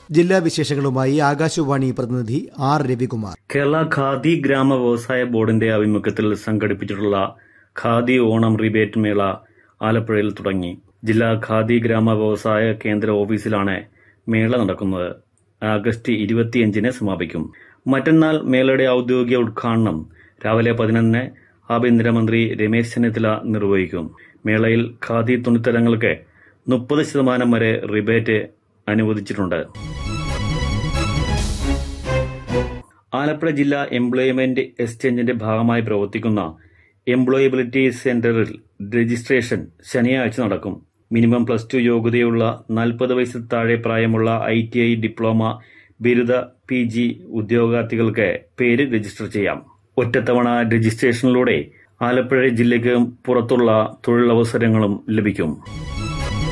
ജില്ലാ വിശേഷങ്ങളുമായി ആകാശവാണി പ്രതിനിധി ആർ രവികുമാർ കേരള ഖാദി ഗ്രാമ വ്യവസായ ബോർഡിന്റെ ആഭിമുഖ്യത്തിൽ സംഘടിപ്പിച്ചിട്ടുള്ള ഖാദി ഓണം റിബേറ്റ് മേള ആലപ്പുഴയിൽ തുടങ്ങി ജില്ലാ ഖാദി ഗ്രാമ വ്യവസായ കേന്ദ്ര ഓഫീസിലാണ് മേള നടക്കുന്നത് ആഗസ്റ്റ് ഇരുപത്തിയഞ്ചിന് സമാപിക്കും മറ്റന്നാൾ മേളയുടെ ഔദ്യോഗിക ഉദ്ഘാടനം രാവിലെ പതിനൊന്നിന് ആഭ്യന്തരമന്ത്രി രമേശ് ചെന്നിത്തല നിർവഹിക്കും മേളയിൽ ഖാദി തുണിത്തരങ്ങൾക്ക് മുപ്പത് ശതമാനം വരെ റിബേറ്റ് അനുവദിച്ചിട്ടുണ്ട് ആലപ്പുഴ ജില്ലാ എംപ്ലോയ്മെന്റ് എക്സ്ചേഞ്ചിന്റെ ഭാഗമായി പ്രവർത്തിക്കുന്ന എംപ്ലോയബിലിറ്റി സെന്ററിൽ രജിസ്ട്രേഷൻ ശനിയാഴ്ച നടക്കും മിനിമം പ്ലസ് ടു യോഗ്യതയുള്ള നാൽപ്പത് വയസ്സിൽ താഴെ പ്രായമുള്ള ഐ ടി ഐ ഡിപ്ലോമ ബിരുദ പി ജി ഉദ്യോഗാർത്ഥികൾക്ക് പേര് രജിസ്റ്റർ ചെയ്യാം ഒറ്റത്തവണ രജിസ്ട്രേഷനിലൂടെ ആലപ്പുഴ ജില്ലയ്ക്ക് പുറത്തുള്ള തൊഴിലവസരങ്ങളും ലഭിക്കും